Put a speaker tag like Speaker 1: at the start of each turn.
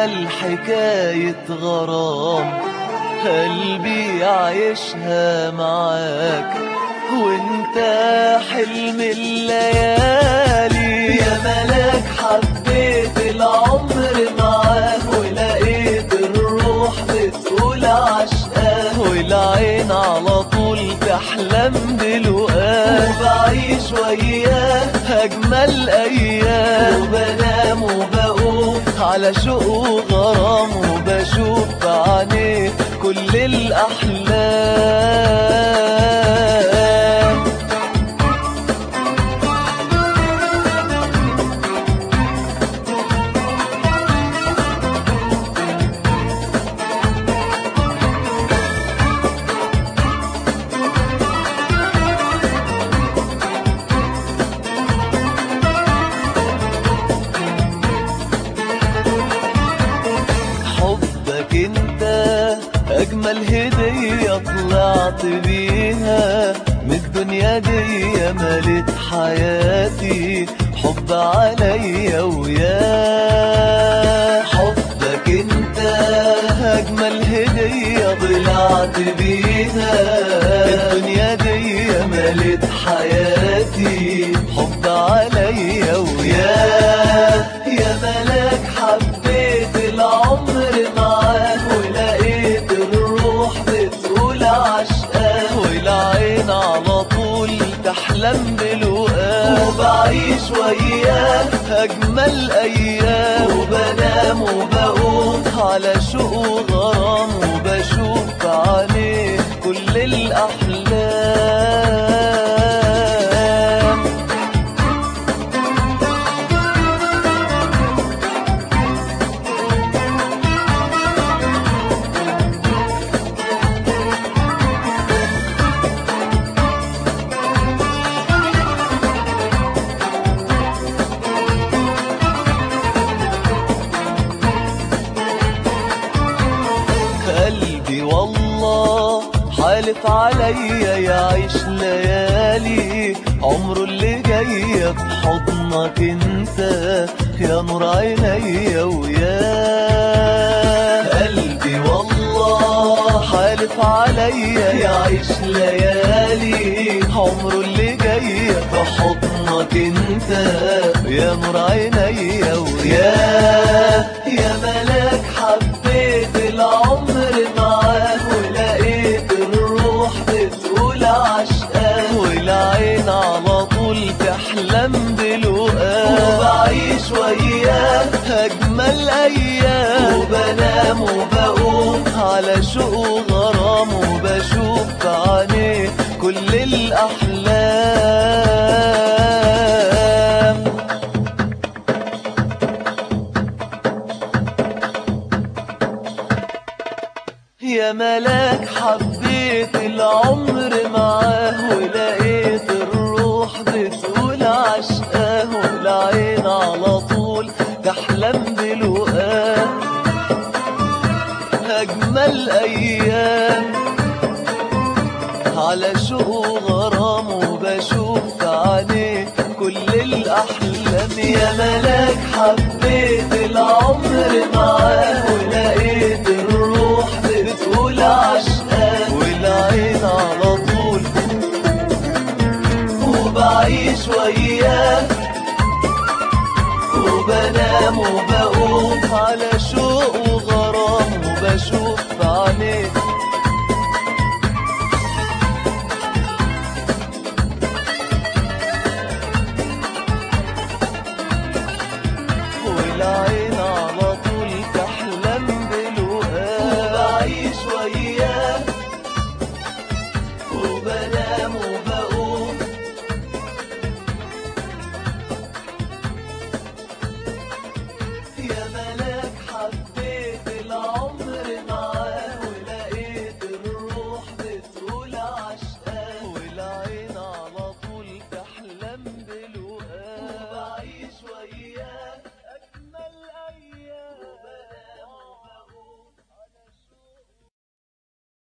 Speaker 1: أجمل حكاية غرام قلبي عايشها معاك وانت حلم الليالي يا ملاك حبيت العمر معاك ولقيت الروح بتقول عشقاك والعين على طول تحلم بلقاك وبعيش وياك أجمل أيام وبنام وبقوم على شوق وغرام وبشوف بعينيك كل الأحلام حبك انت اجمل هدية طلعت بيها من الدنيا دي ملت حياتي حب عليا ويا حبك انت اجمل هدية طلعت بيها من الدنيا دي ملت حياتي حب عليا ويا يا ملاك حبيت العمر معاك ولقيت الروح بتقول عشقاك والعين على طول تحلم بلقاك وبعيش وياك أجمل أيام وبنام وبقوم على شوق وغرام وبشوف بعينيك كل الأحلام قلبي والله حالف عليا يعيش ليالي عمره اللي جاي بحضنك انت يا نور عينيا ويا قلبي والله حالف عليا يعيش ليالي عمره اللي جاي بحضنك انت يا نور عينيا ويا يا ملاك حبيت العمر معاك ولقيت الروح بتقول عشقاك والعين على طول تحلم بلقاك وبعيش وياك أجمل أيام وبنام وبقوم على شوق وغرام وبشوف بعينيك كل الأحلام يا ملاك حبيت العمر معاه ولقيت الروح بتقول عشقاه والعين على طول تحلم بلقاه أجمل أيام على شوق وغرام وبشوف عينيك كل الأحلام يا ملاك حبيت العمر معاه ولقيت الروح بتقول عشقاك والعين على طول وبعيش وياك وبنام وبقوم على شوق وغرام وبشوف عينيك والعين على طول تحلم بالوقت وبعيش